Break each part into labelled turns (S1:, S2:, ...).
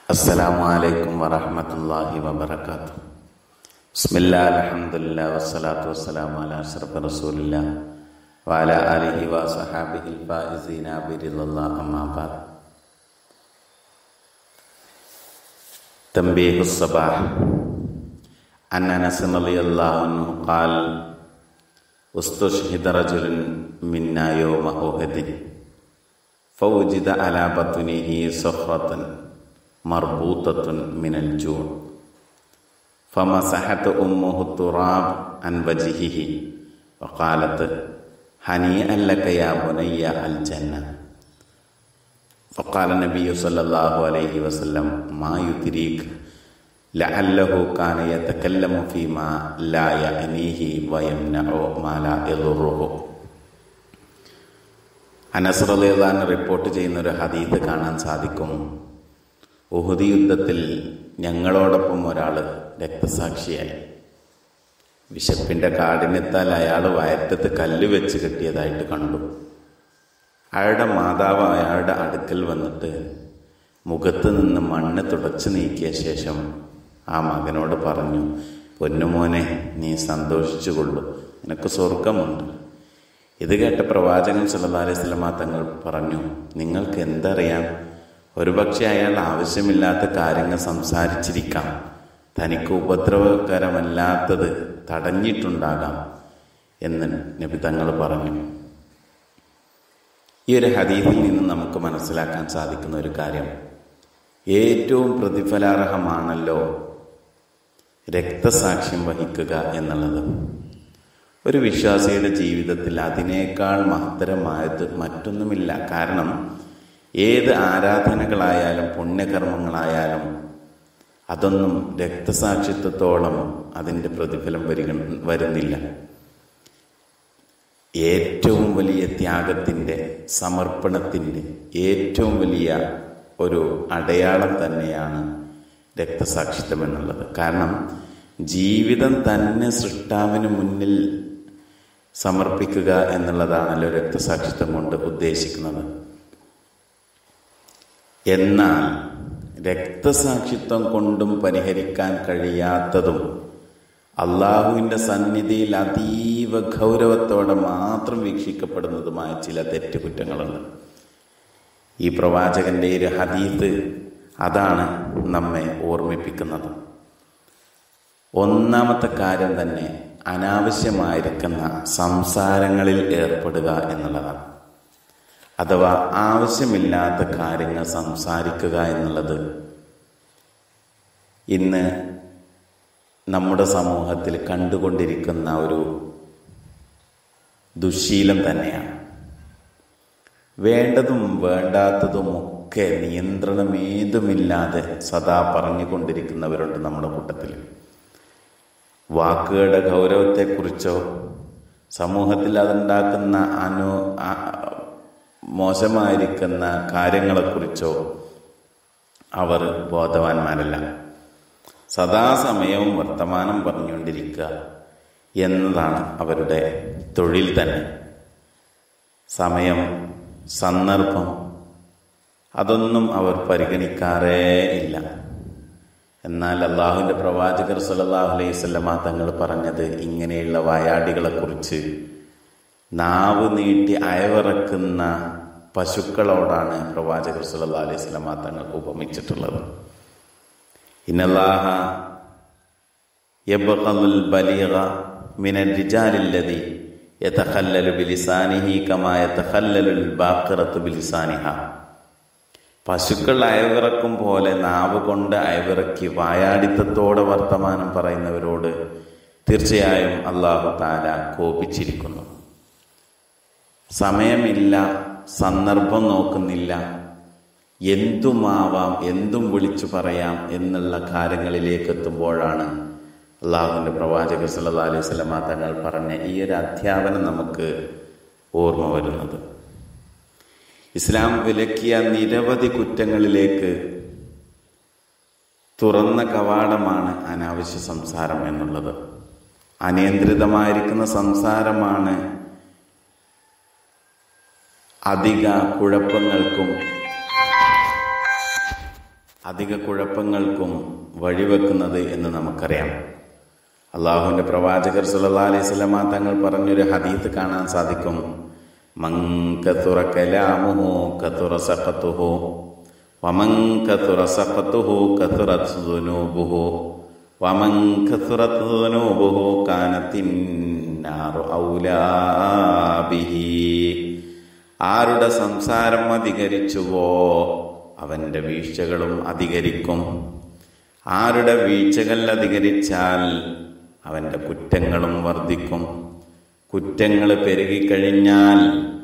S1: അസ്സലാമു അലൈക്കും വറഹ്മത്തുള്ളാഹി വബറകാതുഹു ബിസ്മില്ലാ അൽഹംദുലില്ലാ വസ്സലാത്തു വസ്സലാമു അലാ അഷ്റഫി റസൂലില്ലാ വഅലാ ആലിഹി വസഹാബിഹിൽ ഫായിസീന ബിറിദല്ലാഹി അമ്മാ ബഅദ് تنبيه الصباح عن انس رضي الله عنه قال استشهد رجل منا يوم احد فوجد على بطنه صخرة مربوطة من الجوع فمسحت أمه التراب عن وجهه وقالت هنيئا لك يا بني الجنة فقال النبي صلى الله عليه وسلم ما يدريك لعله كان يتكلم فيما لا يعنيه ويمنع ما لا يضره അനസ്രലേദാൻ റിപ്പോർട്ട് ചെയ്യുന്ന ഒരു ഹദീത്ത് കാണാൻ സാധിക്കും ഉഹുദി യുദ്ധത്തിൽ ഞങ്ങളോടൊപ്പം ഒരാൾ രക്തസാക്ഷിയായി വിശപ്പിന്റെ കാഠിന്യത്താൽ അയാൾ വയറ്റത്ത് കല്ല് വെച്ച് കെട്ടിയതായിട്ട് കണ്ടു അയാളുടെ മാതാവ് അയാളുടെ അടുക്കൽ വന്നിട്ട് മുഖത്ത് നിന്ന് മണ്ണ് തുടച്ചു നീക്കിയ ശേഷം ആ മകനോട് പറഞ്ഞു പൊന്നുമോനെ നീ സന്തോഷിച്ചു കൊള്ളു നിനക്ക് സ്വർഗമുണ്ട് ഇത് കേട്ട പ്രവാചകൻ സല്ലല്ലാഹു അലൈഹി വസല്ലമ തങ്ങൾ പറഞ്ഞു നിങ്ങൾക്ക് എന്തറിയാം ഒരുപക്ഷെ അയാൾ ആവശ്യമില്ലാത്ത കാര്യങ്ങൾ സംസാരിച്ചിരിക്കാം തനിക്ക് ഉപദ്രവകരമല്ലാത്തത് തടഞ്ഞിട്ടുണ്ടാകാം എന്ന് നബി തങ്ങൾ പറഞ്ഞു ഈ ഒരു ഹദീഫിൽ നിന്ന് നമുക്ക് മനസ്സിലാക്കാൻ സാധിക്കുന്ന ഒരു കാര്യം ഏറ്റവും പ്രതിഫലാർഹമാണല്ലോ രക്തസാക്ഷ്യം വഹിക്കുക എന്നുള്ളത് ഒരു വിശ്വാസിയുടെ ജീവിതത്തിൽ അതിനേക്കാൾ മഹത്തരമായത് മറ്റൊന്നുമില്ല കാരണം ഏത് ആരാധനകളായാലും പുണ്യകർമ്മങ്ങളായാലും അതൊന്നും രക്തസാക്ഷിത്വത്തോളം അതിൻ്റെ പ്രതിഫലം വരിക വരുന്നില്ല ഏറ്റവും വലിയ ത്യാഗത്തിൻ്റെ സമർപ്പണത്തിൻ്റെ ഏറ്റവും വലിയ ഒരു അടയാളം തന്നെയാണ് രക്തസാക്ഷിത്വം എന്നുള്ളത് കാരണം ജീവിതം തന്നെ സൃഷ്ടാവിന് മുന്നിൽ സമർപ്പിക്കുക എന്നുള്ളതാണല്ലോ രക്തസാക്ഷിത്വം കൊണ്ട് ഉദ്ദേശിക്കുന്നത് എന്നാൽ രക്തസാക്ഷിത്വം കൊണ്ടും പരിഹരിക്കാൻ കഴിയാത്തതും അള്ളാഹുവിൻ്റെ സന്നിധിയിൽ അതീവ ഗൗരവത്തോടെ മാത്രം വീക്ഷിക്കപ്പെടുന്നതുമായ ചില തെറ്റുകുറ്റങ്ങളുണ്ട് ഈ പ്രവാചകന്റെ ഒരു ഹദീത്ത് അതാണ് നമ്മെ ഓർമ്മിപ്പിക്കുന്നത് ഒന്നാമത്തെ കാര്യം തന്നെ അനാവശ്യമായിരിക്കുന്ന സംസാരങ്ങളിൽ ഏർപ്പെടുക എന്നുള്ളതാണ് അഥവാ ആവശ്യമില്ലാത്ത കാര്യങ്ങൾ സംസാരിക്കുക എന്നുള്ളത് ഇന്ന് നമ്മുടെ സമൂഹത്തിൽ കണ്ടുകൊണ്ടിരിക്കുന്ന ഒരു ദുശീലം തന്നെയാണ് വേണ്ടതും വേണ്ടാത്തതും ഒക്കെ നിയന്ത്രണമേതുമില്ലാതെ സദാ പറഞ്ഞുകൊണ്ടിരിക്കുന്നവരുണ്ട് നമ്മുടെ കൂട്ടത്തിൽ വാക്കുകളുടെ ഗൗരവത്തെക്കുറിച്ചോ സമൂഹത്തിൽ അതുണ്ടാക്കുന്ന അനു മോശമായിരിക്കുന്ന കാര്യങ്ങളെക്കുറിച്ചോ അവർ ബോധവാന്മാരല്ല സദാസമയവും വർത്തമാനം പറഞ്ഞുകൊണ്ടിരിക്കുക എന്നതാണ് അവരുടെ തൊഴിൽ തന്നെ സമയം സന്ദർഭം അതൊന്നും അവർ പരിഗണിക്കാറേ ഇല്ല എന്നാൽ അള്ളാഹുവിൻ്റെ പ്രവാചകർ സല്ലാഹു അലൈഹി സ്വല്ലമ തങ്ങൾ പറഞ്ഞത് ഇങ്ങനെയുള്ള വായാടികളെക്കുറിച്ച് നാവ് നീട്ടി അയവിറക്കുന്ന പശുക്കളോടാണ് പ്രവാചകർ സല്ലാ അലൈഹി സ്വലമ തങ്ങൾ ഉപമിച്ചിട്ടുള്ളത് ഇന്നല്ലാഹ യബ്ഖലുൽ ബലീഗ മിനൽ റിജാലില്ലദി യതഖല്ലലു ബിലിസാനിഹി കമാ യതഖല്ലലുൽ ബാഖറത്തു ബിലിസാനിഹ പശുക്കൾ അയവിറക്കും പോലെ നാവ് കൊണ്ട് അയവിറക്കി വായാടിത്തത്തോടെ വർത്തമാനം പറയുന്നവരോട് തീർച്ചയായും അള്ളാഹു താല കോപിച്ചിരിക്കുന്നു സമയമില്ല സന്ദർഭം നോക്കുന്നില്ല എന്തുമാവാം എന്തും വിളിച്ചു പറയാം എന്നുള്ള കാര്യങ്ങളിലേക്ക് എത്തുമ്പോഴാണ് അള്ളാഹുവിൻ്റെ പ്രവാചക സല്ലാ അലൈഹി സ്വലമ തങ്ങൾ പറഞ്ഞ ഈ ഒരു അധ്യാപനം നമുക്ക് ഓർമ്മ വരുന്നത് ഇസ്ലാം വിലക്കിയ നിരവധി കുറ്റങ്ങളിലേക്ക് തുറന്ന കവാടമാണ് അനാവശ്യ സംസാരം എന്നുള്ളത് അനിയന്ത്രിതമായിരിക്കുന്ന സംസാരമാണ് അധിക കുഴപ്പങ്ങൾക്കും അധിക കുഴപ്പങ്ങൾക്കും വഴിവെക്കുന്നത് എന്ന് നമുക്കറിയാം അള്ളാഹുവിന്റെ പ്രവാചകർ സുല്ലാ അലൈഹി സ്വലമ തങ്ങൾ പറഞ്ഞൊരു ഹദീത്ത് കാണാൻ സാധിക്കും മങ്കത്തുറ കലാമുഹു കത്തുറ സഖത്തുഹു വമൻ കത്തുറ സഖത്തുഹു കത്തുറത് ദുനൂബുഹു വമൻ കത്തുറത് ദുനൂബുഹു കാനത്തിന്നാറു ഔലാ ബിഹി ആരുടെ സംസാരം അധികരിച്ചുവോ അവന്റെ വീഴ്ചകളും അധികരിക്കും ആരുടെ വീഴ്ചകൾ അധികരിച്ചാൽ അവന്റെ കുറ്റങ്ങളും വർദ്ധിക്കും കുറ്റങ്ങൾ പെരുകിക്കഴിഞ്ഞാൽ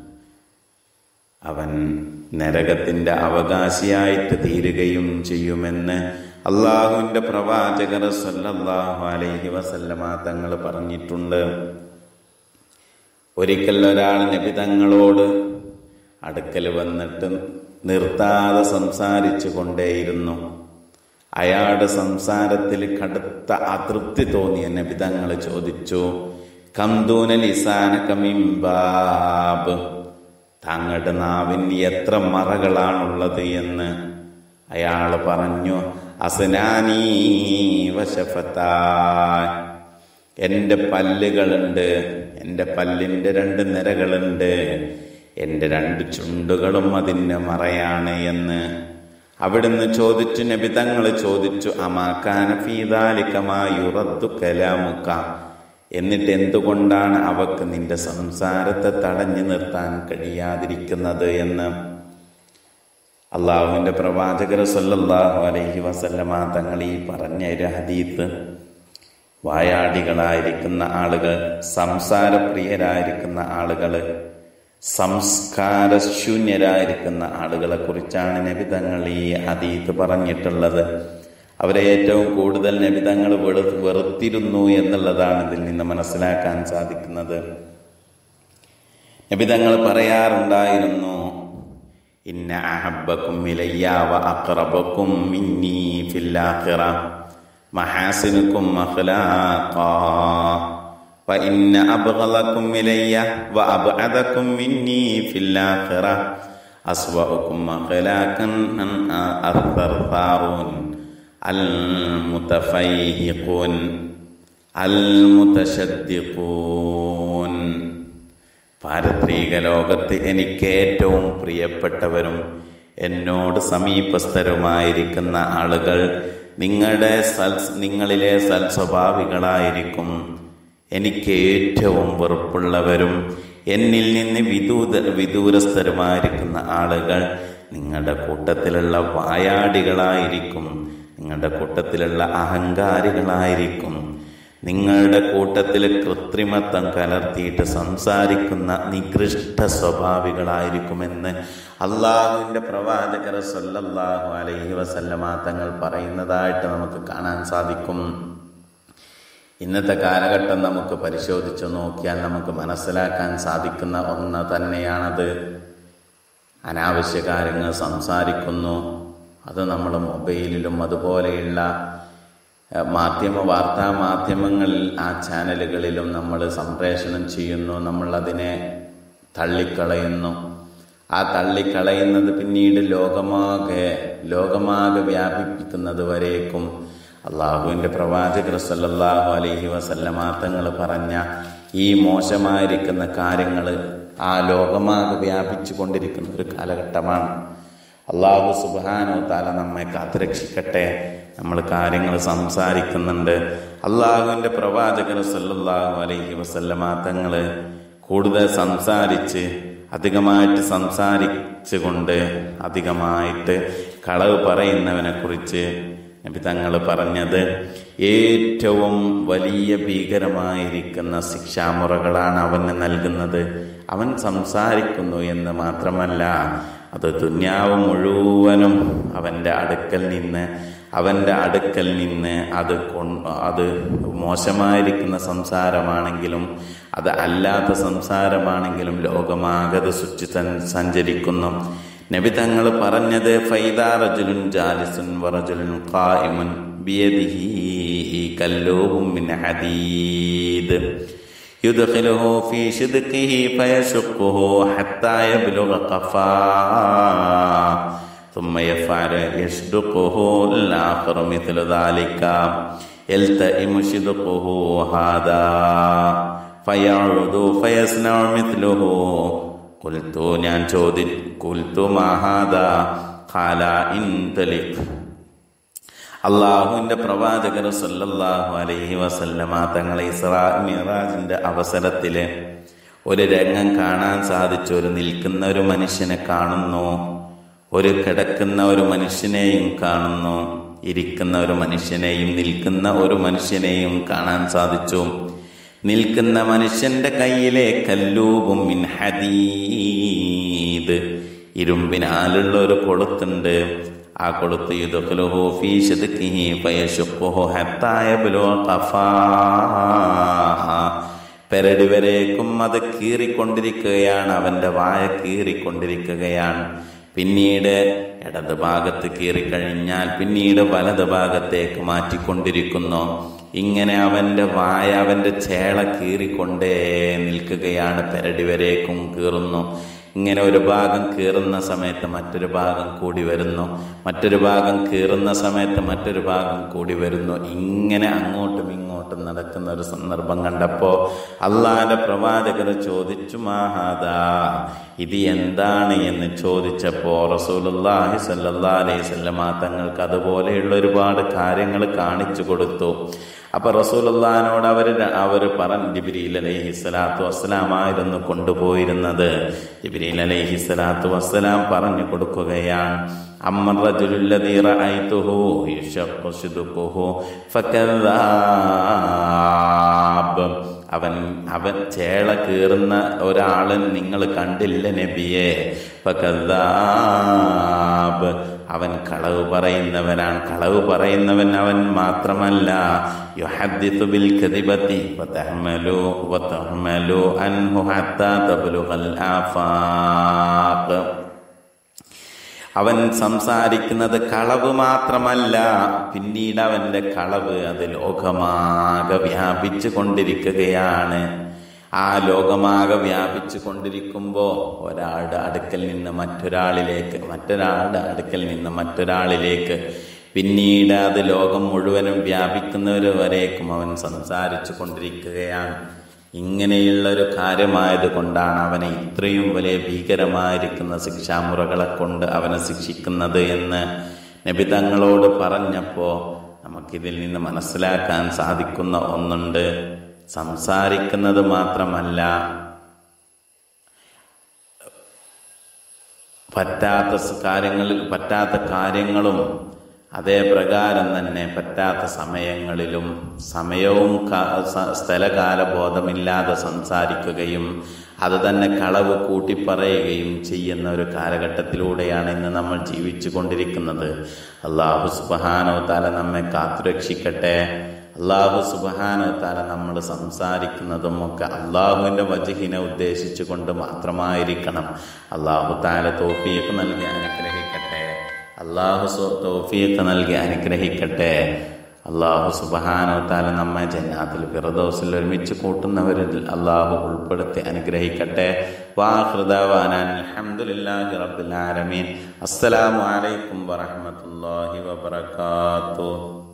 S1: അവൻ നരകത്തിന്റെ അവകാശിയായിട്ട് തീരുകയും ചെയ്യുമെന്ന് അള്ളാഹുവിന്റെ പ്രവാചകർ സല്ലല്ലാഹു അലൈഹി വസല്ലമ തങ്ങൾ പറഞ്ഞിട്ടുണ്ട് ഒരിക്കൽ ഒരാൾ നബി തങ്ങളോട് അടുക്കൽ വന്നിട്ട് നിർത്താതെ സംസാരിച്ചു കൊണ്ടേയിരുന്നു അയാളുടെ സംസാരത്തിൽ കടുത്ത അതൃപ്തി തോന്നിയ നബി തങ്ങൾ ചോദിച്ചു കംദൂന ലിസാന കമിംബാബ് താങ്കളുടെ നാവിന് എത്ര മറകളാണുള്ളത് എന്ന് അയാൾ പറഞ്ഞു അസനാനീ വശഫത്താ എൻ്റെ പല്ലുകളുണ്ട് എൻ്റെ പല്ലിൻ്റെ രണ്ട് നിരകളുണ്ട് എൻ്റെ രണ്ട് ചുണ്ടുകളും അതിൻ്റെ മറയാണ് എന്ന് അവിടുന്ന് ചോദിച്ചു നബിതങ്ങൾ ചോദിച്ചു അമാക്കാന ഫീതാലിക്കമായുറദ്ദു കലാമുക്ക എന്നിട്ട് എന്തുകൊണ്ടാണ് അവക്ക് നിന്റെ സംസാരത്തെ തടഞ്ഞു നിർത്താൻ കഴിയാതിരിക്കുന്നത് എന്ന് അള്ളാഹുവിന്റെ പ്രവാചകർ സല്ലല്ലാഹു അലൈഹി വസല്ലമ തങ്ങൾ ഈ പറഞ്ഞ ഒരു ഹദീത്ത് വായാടികളായിരിക്കുന്ന ആളുകൾ സംസാരപ്രിയരായിരിക്കുന്ന ആളുകൾ സംസ്കാരശൂന്യരായിരിക്കുന്ന ആളുകളെ കുറിച്ചാണ് നബി തങ്ങൾ ഈ ഹദീത്ത് പറഞ്ഞിട്ടുള്ളത് അവരെ ഏറ്റവും കൂടുതൽ നബി തങ്ങൾ വെറു വെറുത്തിരുന്നു എന്നുള്ളതാണ് ഇതിൽ നിന്ന് മനസ്സിലാക്കാൻ സാധിക്കുന്നത് നബി തങ്ങൾ പറയാറുണ്ടായിരുന്നു ഇന്ന അഹബ്ബക്കും ഇലയ്യ വ അഖ്റബക്കും മിന്നി ഫില്ലാഖിറ മഹാസിനുക്കും അഖ്ലാഖാ وإن أبغضكم إلي وأبعدكم مني في الآخرة أسوأكم أخلاقا الثرثارون المتفيهقون المتشدقون പാരത്രിക ലോകത്ത് എനിക്ക് ഏറ്റവും പ്രിയപ്പെട്ടവരും എന്നോട് സമീപസ്ഥരുമായിരിക്കുന്ന ആളുകൾ നിങ്ങളുടെ സൽ നിങ്ങളിലെ സൽസ്വഭാവികളായിരിക്കും എനിക്ക് ഏറ്റവും വെറുപ്പുള്ളവരും എന്നിൽ നിന്ന് വിദൂര വിദൂരസ്ഥരുമായിരിക്കുന്ന ആളുകൾ നിങ്ങളുടെ കൂട്ടത്തിലുള്ള വായാടികളായിരിക്കും നിങ്ങളുടെ കൂട്ടത്തിലുള്ള അഹങ്കാരികളായിരിക്കും നിങ്ങളുടെ കൂട്ടത്തിൽ കൃത്രിമത്വം കലർത്തിയിട്ട് സംസാരിക്കുന്ന നികൃഷ്ട സ്വഭാവികളായിരിക്കുമെന്ന് അള്ളാഹുവിൻ്റെ പ്രവാചകർ സല്ലല്ലാഹു അലൈഹി വസല്ലമ തങ്ങൾ പറയുന്നതായിട്ട് നമുക്ക് കാണാൻ സാധിക്കും ഇന്നത്തെ കാലഘട്ടം നമുക്ക് പരിശോധിച്ചു നോക്കിയാൽ നമുക്ക് മനസ്സിലാക്കാൻ സാധിക്കുന്ന ഒന്ന് തന്നെയാണത് അനാവശ്യ കാര്യങ്ങൾ സംസാരിക്കുന്നു അത് നമ്മൾ മൊബൈലിലും അതുപോലെയുള്ള മാധ്യമ വാർത്താ മാധ്യമങ്ങളിൽ ആ ചാനലുകളിലും നമ്മൾ സംപ്രേഷണം ചെയ്യുന്നു നമ്മൾ അതിനെ തള്ളിക്കളയുന്നു ആ തള്ളിക്കളയുന്നത് പിന്നീട് ലോകമാകെ ലോകമാകെ വ്യാപിപ്പിക്കുന്നത് വരേക്കും അള്ളാഹുവിൻ്റെ പ്രവാചകർ സല്ലല്ലാഹു അലൈഹി വസല്ലമ തങ്ങൾ പറഞ്ഞ ഈ മോശമായിരിക്കുന്ന കാര്യങ്ങൾ ആ ലോകമാകെ വ്യാപിച്ചു കൊണ്ടിരിക്കുന്ന ഒരു കാലഘട്ടമാണ് അള്ളാഹു സുബാനോ താല നമ്മെ കാത്തുരക്ഷിക്കട്ടെ നമ്മൾ കാര്യങ്ങൾ സംസാരിക്കുന്നുണ്ട് അള്ളാഹുവിൻ്റെ പ്രവാചകർ സല്ലല്ലാഹു അലൈഹി വസല്ലമ തങ്ങൾ കൂടുതൽ സംസാരിച്ച് അധികമായിട്ട് സംസാരിച്ചു കൊണ്ട് അധികമായിട്ട് കളവ് പറയുന്നവനെ കുറിച്ച് നബി തങ്ങൾ പറഞ്ഞത് ഏറ്റവും വലിയ ഭീകരമായിരിക്കുന്ന ശിക്ഷാമുറകളാണ് അവന് നൽകുന്നത് അവൻ സംസാരിക്കുന്നു എന്ന് മാത്രമല്ല അത് ദുന്യാവ് മുഴുവനും അവൻ്റെ അടുക്കൽ നിന്ന് അവൻ്റെ അടുക്കൽ നിന്ന് അത് കൊ അത് മോശമായിരിക്കുന്ന സംസാരമാണെങ്കിലും അത് അല്ലാത്ത സംസാരമാണെങ്കിലും ലോകമാകത് സുറ്റി സഞ്ചരിക്കുന്നു നബി തങ്ങൾ പറഞ്ഞത് ഫൈദാറജുലുൻ ജാലിസുൻ വറജുലുൻ ഖായിമുൻ ബിയദിഹി കല്ലൂബും മിൻ ഹദീദ് يدخله في شدقه فيشقه حتى يبلغ قفاه ثم يفعل يصدقه الآخر مثل ذلك يلتئم صدقه هذا فيعود فيصنع مثله قلت ഞാൻ ചോദി قلت ما هذا قال انطلق അള്ളാഹുവിന്റെ പ്രവാചകർ സല്ലല്ലാഹു അലൈഹി വസല്ലമ തങ്ങളെ ഇസ്രാ മിറാജിന്റെ അവസരത്തില് ഒരു രംഗം കാണാൻ സാധിച്ചു ഒരു നിൽക്കുന്ന ഒരു മനുഷ്യനെ കാണുന്നു ഒരു കിടക്കുന്ന ഒരു മനുഷ്യനെയും കാണുന്നു ഇരിക്കുന്ന ഒരു മനുഷ്യനെയും നിൽക്കുന്ന ഒരു മനുഷ്യനെയും കാണാൻ സാധിച്ചു നിൽക്കുന്ന മനുഷ്യന്റെ കയ്യിലെ കല്ലൂബും മിൻ ഹദീദ് ഇരുമ്പിനാലുള്ള ഒരു കൊളുത്തുണ്ട് ആ കൊളുത്ത് യുദഖ്ലുഹു ഫീ ശദ്ഖിഹി ഫയശുഖുഹു ഹത്താ യബ്ലുഗ ഖഫാഹ പെരടി വരേക്കും അത് കീറിക്കൊണ്ടിരിക്കുകയാണ് അവന്റെ വായ കീറിക്കൊണ്ടിരിക്കുകയാണ് പിന്നീട് ഇടത് ഭാഗത്ത് കീറിക്കഴിഞ്ഞാൽ പിന്നീട് വലത് ഭാഗത്തേക്ക് മാറ്റിക്കൊണ്ടിരിക്കുന്നു ഇങ്ങനെ അവന്റെ വായ അവന്റെ ചേള കീറിക്കൊണ്ടേ നിൽക്കുകയാണ് പെരടി വരേക്കും കീറുന്നു ഇങ്ങനെ ഒരു ഭാഗം കീറുന്ന സമയത്ത് മറ്റൊരു ഭാഗം കൂടി വരുന്നു മറ്റൊരു ഭാഗം കീറുന്ന സമയത്ത് മറ്റൊരു ഭാഗം കൂടി വരുന്നു ഇങ്ങനെ അങ്ങോട്ടും ഇങ്ങോട്ടും നടക്കുന്ന ഒരു സന്ദർഭം കണ്ടപ്പോ അള്ളാന്റെ പ്രവാചകർ ചോദിച്ചു മാഹാദാ ഇത് എന്താണ് എന്ന് ചോദിച്ചപ്പോ റസൂലുള്ളാഹി സല്ലല്ലാഹു അലൈഹി വസല്ലമ തങ്ങൾക്ക് അതുപോലെയുള്ള ഒരുപാട് കാര്യങ്ങൾ കാണിച്ചു കൊടുത്തു അപ്പൊ റസൂലുള്ളാഹിനോട് അവർ അവർ പറഞ്ഞു ജിബ്രീൽ അലൈഹി സ്വലാത്തു വസ്സലാമായിരുന്നു കൊണ്ടുപോയിരുന്നത് ജിബ്രീൽ അലൈഹി സ്വലാത്തു വസ്സലാം പറഞ്ഞു കൊടുക്കുകയാണ് അമ്മ റജുലുല്ലദീ റഅയ്തുഹു യുശഖ്ഖു സിദ്ഖുഹു ഫകദാബ് അവൻ അവൻ ചേള കീറുന്ന ഒരാള് നിങ്ങൾ കണ്ടില്ല നബിയെ ഫകദാബ് അവൻ കളവ് പറയുന്നവനാണ് കളവ് പറയുന്നവൻ അവൻ മാത്രമല്ല യുഹദ്ദിത്തു ബിൽ കദിബത്തി വതഹ്മലു വതഹ്മലു അൻഹു ഹത്താ തബ്ലുഗൽ ആഫാഖ് അവൻ സംസാരിക്കുന്നത് കളവ് മാത്രമല്ല പിന്നീട് അവന്റെ കളവ് അത് ലോകമാകെ വ്യാപിച്ചു കൊണ്ടിരിക്കുകയാണ് ആ ലോകമാകെ വ്യാപിച്ചു കൊണ്ടിരിക്കുമ്പോ ഒരാളുടെ അടുക്കൽ നിന്ന് മറ്റൊരാളിലേക്ക് മറ്റൊരാളുടെ അടുക്കൽ നിന്ന് മറ്റൊരാളിലേക്ക് പിന്നീട് അത് ലോകം മുഴുവനും വ്യാപിക്കുന്നവര് വരേക്കും അവൻ സംസാരിച്ചു കൊണ്ടിരിക്കുകയാണ് ഇങ്ങനെയുള്ള ഒരു കാര്യമായത് കൊണ്ടാണ് അവനെ ഇത്രയും വലിയ ഭീകരമായിരിക്കുന്ന ശിക്ഷാമുറകളെ കൊണ്ട് അവനെ ശിക്ഷിക്കുന്നത് എന്ന് നബി തങ്ങളോട് പറഞ്ഞപ്പോ നമുക്കിതിൽ നിന്ന് മനസ്സിലാക്കാൻ സാധിക്കുന്ന ഒന്നുണ്ട് സംസാരിക്കുന്നത് മാത്രമല്ല പറ്റാത്ത കാര്യങ്ങളിൽ പറ്റാത്ത കാര്യങ്ങളും അതേ പ്രകാരം തന്നെ പറ്റാത്ത സമയങ്ങളിലും സമയവും സ്ഥലകാല ബോധമില്ലാതെ സംസാരിക്കുകയും അത് തന്നെ കളവ് കൂട്ടിപ്പറയുകയും ചെയ്യുന്ന ഒരു കാലഘട്ടത്തിലൂടെയാണ് ഇന്ന് നമ്മൾ ജീവിച്ചു കൊണ്ടിരിക്കുന്നത് അള്ളാഹു സുബാനോ താല നമ്മെ കാത്തുരക്ഷിക്കട്ടെ അള്ളാഹു സുബാനോ താല നമ്മൾ സംസാരിക്കുന്നതും ഒക്കെ അള്ളാഹുവിൻ്റെ വജഹിനെ ഉദ്ദേശിച്ചു കൊണ്ട് മാത്രമായിരിക്കണം അള്ളാഹു താല തോഫിയൊക്കെ നൽകി അനുഗ്രഹിക്കട്ടെ അള്ളാഹു തോഫിയൊക്കെ നൽകി അനുഗ്രഹിക്കട്ടെ അള്ളാഹു സുബാനോ താല നമ്മെ ജന്നാത്തിൽ ഫിറദോസിൽ ഒരുമിച്ച് കൂട്ടുന്നവരിൽ അള്ളാഹു ഉൾപ്പെടുത്തി അനുഗ്രഹിക്കട്ടെ വാഹൃദാൻ അലഹമുല്ലാഹി റബ്ബുൽ ആലമീൻ അസ്സലാമു അലൈക്കും വറഹ്മത്തുള്ളാഹി വബറകാതുഹു